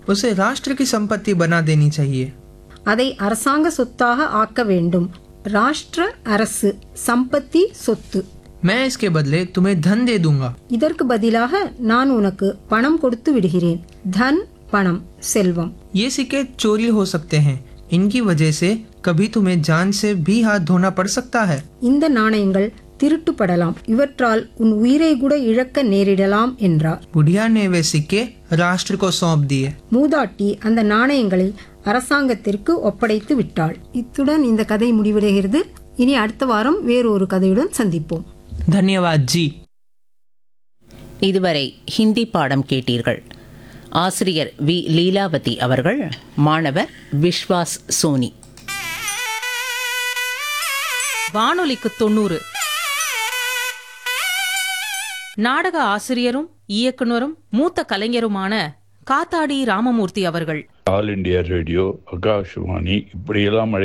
उसे राष्ट्र की संपत्ति बना देनी चाहिए அதை அரசாங்க சொத்தாக ஆக்க வேண்டும் ராஷ்டிர அரசு சம்பத்தி சொத்து मैं इसके बदले तुम्हें धन दे दूंगा இதற்கு பதிலாக நான் உனக்கு பணம் கொடுத்து விடுகிறேன் தன் பணம் செல்வம் ये सिक्के चोरी हो सकते हैं इनकी वजह से कभी तुम्हें जान से भी हाथ धोना पड़ सकता है இந்த நாணயங்கள் திருட்டுப்படலாம் இவற்றால் உன் உயிரை கூட இழக்க நேரிடலாம் என்றார் बुढ़िया ने वे सिक्के राष्ट्र को सौंप दिए மூதாட்டி அந்த நாணயங்களை அரசாங்கத்திற்கு ஒப்படைத்து விட்டாள் இத்துடன் இந்த கதை முடிவடைகிறது இனி அடுத்த வாரம் வேறொரு கதையுடன் சந்திப்போம் धन्यवाद जी இதுவரை ஹிந்தி பாடம் கேட்டீர்கள் ஆசிரியர் வி லீலாவதி அவர்கள் மாணவர் விஸ்வாஸ் சோனி வானொலிக்கு தொண்ணூறு நாடக ஆசிரியரும் இயக்குனரும் மூத்த கலைஞருமான காத்தாடி ராமமூர்த்தி அவர்கள் ஆல் இண்டியா ரேடியோ ஆகாஷ்வாணி இப்படியெல்லாம்